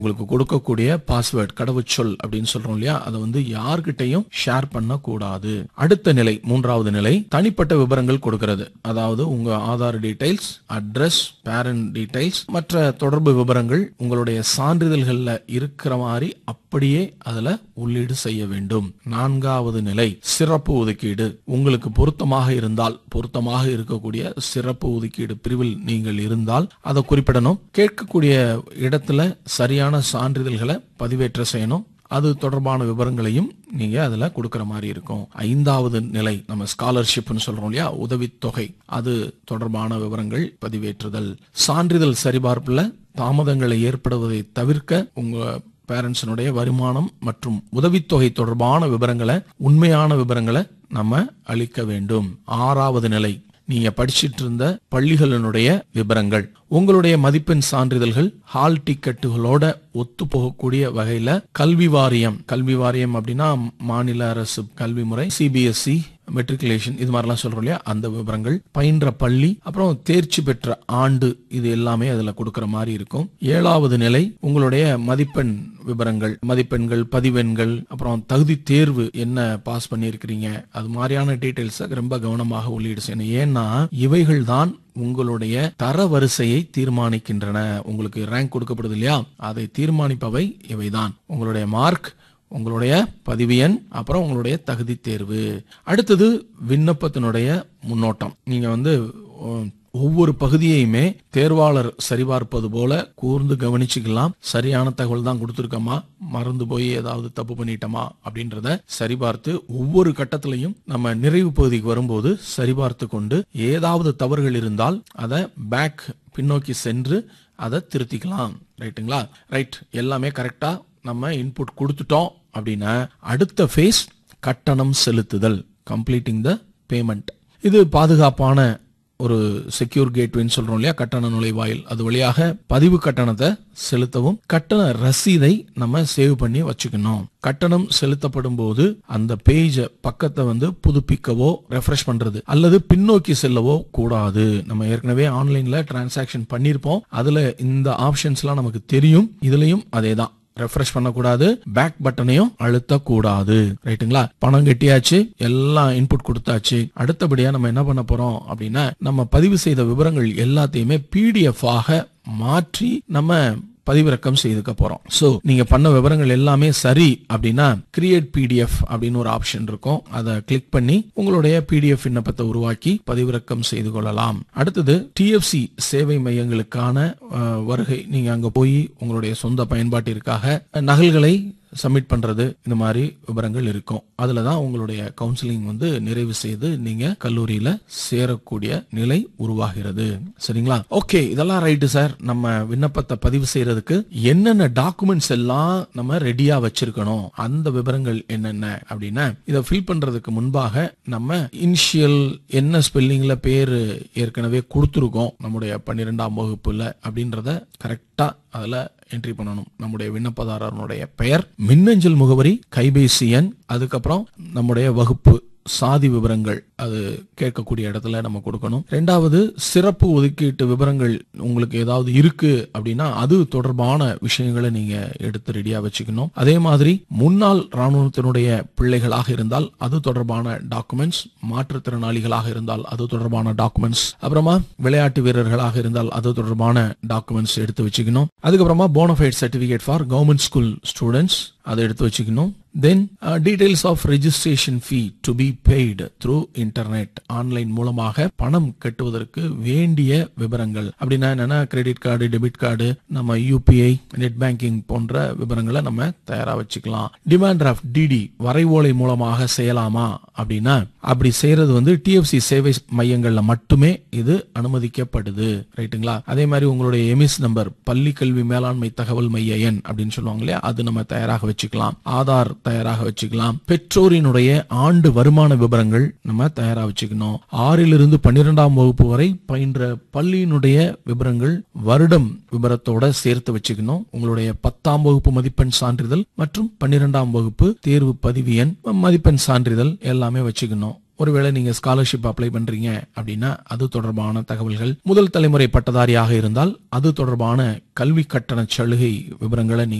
உங்களுக்கு கொடுக்கக்கூடிய பாஸ்வேர்ட் கடவுச்சொல் அப்படின்னு சொல்றோம் இல்லையா அதை வந்து யார்கிட்டையும் ஷேர் பண்ண கூடாது அடுத்த நிலை மூன்றாவது நிலை தனிப்பட்ட விவரங்கள் கொடுக்கிறது அதாவது உங்க Aadhaar details address parent details மற்ற தொடர்பு விவரங்கள் உங்களுடைய சான்றிதழ்கள்ல இருக்கிற மாதிரி அப்படியே அதுல உள்ளீடு செய்ய வேண்டும் நான்காவது நிலை சிறப்பு ஒதுக்கீடு உங்களுக்கு பொருத்தமாக இருந்தால் பொருத்தமாக இருக்கக்கூடிய சிறப்பு ஒதுக்கீடு பிரிவில் நீங்கள் இருந்தால் அதை குறிப்பிடணும் கேட்கக்கூடிய இடத்துல சரியான சான்றிதழ்களை பதிவேற்ற செய்யணும் அது தொடர்பான விவரங்களையும் நீங்க அதுல கொடுக்கிற மாதிரி இருக்கும் ஐந்தாவது நிலை நம்ம ஸ்காலர்ஷிப்னு சொல்றோம் இல்லையா உதவித்தொகை அது தொடர்பான விவரங்கள் பதிவேற்றுதல் சான்றிதழ் சரிபார்ப்புல தாமதங்களை ஏற்படுவதை தவிர்க்க உங்க பேரண்ட்ஸினுடைய வருமானம் மற்றும் உதவித்தொகை தொடர்பான விவரங்களை உண்மையான விவரங்களை நம்ம அளிக்க வேண்டும் ஆறாவது நிலை நீங்க படிச்சிட்டு இருந்த பள்ளிகளினுடைய விவரங்கள் உங்களுடைய மதிப்பெண் சான்றிதழ்கள் ஹால் டிக்கெட்டுகளோட ஒத்து போகக்கூடிய வகையில கல்வி வாரியம் கல்வி வாரியம் அப்படின்னா மாநில அரசு கல்வி முறை சிபிஎஸ்இ மெட்ரிகுலேஷன் இது மாதிரிலாம் சொல்றோம் இல்லையா அந்த விவரங்கள் பயின்ற பள்ளி அப்புறம் தேர்ச்சி பெற்ற ஆண்டு இது எல்லாமே அதுல கொடுக்கிற மாதிரி இருக்கும் ஏழாவது நிலை உங்களுடைய மதிப்பெண் விவரங்கள் மதிப்பெண்கள் பதிவெண்கள் அப்புறம் தகுதி தேர்வு என்ன பாஸ் பண்ணியிருக்கிறீங்க அது மாதிரியான டீடைல்ஸை ரொம்ப கவனமாக உள்ளீடு செய்யணும் ஏன்னா இவைகள் தான் உங்களுடைய தர வரிசையை தீர்மானிக்கின்றன உங்களுக்கு ரேங்க் கொடுக்கப்படுது இல்லையா அதை தீர்மானிப்பவை இவைதான் உங்களுடைய மார்க் உங்களுடைய பதிவு எண் அப்புறம் உங்களுடைய தகுதி தேர்வு அடுத்தது விண்ணப்பத்தினுடைய முன்னோட்டம் நீங்க வந்து உம், ஒவ்வொரு பகுதியையுமே தேர்வாளர் சரிபார்ப்பது போல கூர்ந்து கவனிச்சுக்கலாம் சரியான தகவல் தான் கொடுத்துருக்கோமா மறந்து போய் ஏதாவது தப்பு பண்ணிட்டோமா அப்படின்றத சரிபார்த்து ஒவ்வொரு கட்டத்திலையும் நம்ம நிறைவு பகுதிக்கு வரும்போது சரிபார்த்து கொண்டு ஏதாவது தவறுகள் இருந்தால் அதை பேக் பின்னோக்கி சென்று அதை திருத்திக்கலாம் ரைட்டுங்களா ரைட் எல்லாமே கரெக்டா நம்ம இன்புட் கொடுத்துட்டோம் அப்படின்னா அடுத்த ஃபேஸ் கட்டணம் செலுத்துதல் கம்ப்ளீட்டிங் த பேமெண்ட் இது பாதுகாப்பான ஒரு செக்யூர் கேட்வேன்னு சொல்றோம் இல்லையா கட்டண நுழைவாயில் அது வழியாக பதிவு கட்டணத்தை செலுத்தவும் கட்டண ரசீதை நம்ம சேவ் பண்ணி வச்சுக்கணும் கட்டணம் செலுத்தப்படும் போது அந்த பேஜ பக்கத்தை வந்து புதுப்பிக்கவோ ரெஃப்ரெஷ் பண்றது அல்லது பின்னோக்கி செல்லவோ கூடாது நம்ம ஏற்கனவே ஆன்லைன்ல டிரான்சாக்ஷன் பண்ணிருப்போம் அதுல இந்த ஆப்ஷன்ஸ்லாம் நமக்கு தெரியும் இதுலயும் அதே தான் ரெஃப்ரெஷ் பண்ணக்கூடாது பேக் பட்டனையும் அழுத்தக்கூடாது ரைட்டுங்களா பணம் கட்டியாச்சு எல்லாம் இன்புட் கொடுத்தாச்சு அடுத்தபடியா நம்ம என்ன பண்ண போறோம் அப்படின்னா நம்ம பதிவு செய்த விவரங்கள் எல்லாத்தையுமே பிடிஎஃப் ஆக மாற்றி நம்ம பதிவிறக்கம் செய்துக்க போறோம் சோ நீங்க பண்ண விவரங்கள் எல்லாமே சரி அப்படின்னா கிரியேட் பிடிஎஃப் அப்படின்னு ஒரு ஆப்ஷன் இருக்கும் அதை கிளிக் பண்ணி உங்களுடைய பிடிஎஃப் விண்ணப்பத்தை உருவாக்கி பதிவிறக்கம் செய்து கொள்ளலாம் அடுத்தது டிஎஃப்சி சேவை மையங்களுக்கான அஹ், வருகை நீங்க அங்க போய் உங்களுடைய சொந்த பயன்பாட்டிற்காக நகல்களை சப்மிட் பண்றது இந்த மாதிரி விவரங்கள் இருக்கும் அதுல தான் உங்களுடைய கவுன்சிலிங் வந்து நிறைவு செய்து நீங்க கல்லூரியில சேரக்கூடிய நிலை உருவாகிறது சரிங்களா ஓகே இதெல்லாம் ரைட்டு சார் நம்ம விண்ணப்பத்தை பதிவு செய்யறதுக்கு என்னென்ன டாக்குமெண்ட்ஸ் எல்லாம் நம்ம ரெடியா வச்சிருக்கணும் அந்த விவரங்கள் என்னென்ன அப்படின்னா இதை ஃபில் பண்றதுக்கு முன்பாக நம்ம இனிஷியல் என்ன ஸ்பெல்லிங்ல பேரு ஏற்கனவே கொடுத்துருக்கோம் நம்முடைய பன்னிரெண்டாம் வகுப்புல அப்படின்றத கரெக்டா அதுல என்ட்ரி பண்ணணும் நம்முடைய விண்ணப்பதாரனுடைய பெயர் மின்னஞ்சல் முகவரி கைபேசி எண் அதுக்கப்புறம் நம்முடைய வகுப்பு சாதி விவரங்கள் அது கேட்கக்கூடிய இடத்துல நம்ம கொடுக்கணும் ரெண்டாவது சிறப்பு ஒதுக்கீட்டு விவரங்கள் உங்களுக்கு ஏதாவது இருக்கு அப்படின்னா அது தொடர்பான விஷயங்களை நீங்க எடுத்து ரெடியா வச்சுக்கணும் அதே மாதிரி முன்னாள் ராணுவத்தினுடைய பிள்ளைகளாக இருந்தால் அது தொடர்பான டாக்குமெண்ட்ஸ் மாற்றுத்திறனாளிகளாக இருந்தால் அது தொடர்பான டாக்குமெண்ட்ஸ் அப்புறமா விளையாட்டு வீரர்களாக இருந்தால் அது தொடர்பான டாக்குமெண்ட்ஸ் எடுத்து வச்சுக்கணும் அதுக்கப்புறமா bonafide certificate for government school students அதை எடுத்து வச்சுக்கணும் then details of registration fee to be paid through internet online மூலமாக பணம் கட்டுவதற்கு வேண்டிய விவரங்கள் அப்படின்னா என்னன்னா கிரெடிட் கார்டு டெபிட் கார்டு நம்ம யூபிஐ நெட் பேங்கிங் போன்ற விவரங்களை நம்ம தயாரா வச்சுக்கலாம் டிமாண்ட் டிராஃப்ட் டிடி வரைவோலை மூலமாக செய்யலாமா அப்படின்னா அப்படி செய்யறது வந்து டிஎஃப்சி சேவை மையங்கள்ல மட்டுமே இது அனுமதிக்கப்படுது ரைட்டுங்களா அதே மாதிரி உங்களுடைய எமிஸ் நம்பர் பள்ளி கல்வி மேலாண்மை தகவல் மைய எண் அப்படின்னு சொல்லுவாங்க இல்லையா அது நம்ம தயாராக வச்சுக்கலாம் ஆதார் தயாராக வச்சுக்கலாம் பெற்றோரினுடைய ஆண்டு வருமான விவரங்கள் நம்ம தயாரா வச்சுக்கணும் ஆறிலிருந்து பன்னிரெண்டாம் வகுப்பு வரை பயின்ற பள்ளியினுடைய விவரங்கள் வருடம் விவரத்தோட சேர்த்து வச்சுக்கணும் உங்களுடைய பத்தாம் வகுப்பு மதிப்பெண் சான்றிதழ் மற்றும் பன்னிரெண்டாம் வகுப்பு தேர்வு பதிவு எண் மதிப்பெண் சான்றிதழ் எல்லாமே வச்சுக்கணும் ஒருவேளை நீங்க ஸ்காலர்ஷிப் அப்ளை பண்றீங்க அப்படின்னா அது தொடர்பான தகவல்கள் முதல் தலைமுறை பட்டதாரியாக இருந்தால் அது தொடர்பான கல்வி கட்டண சலுகை விவரங்களை நீங்க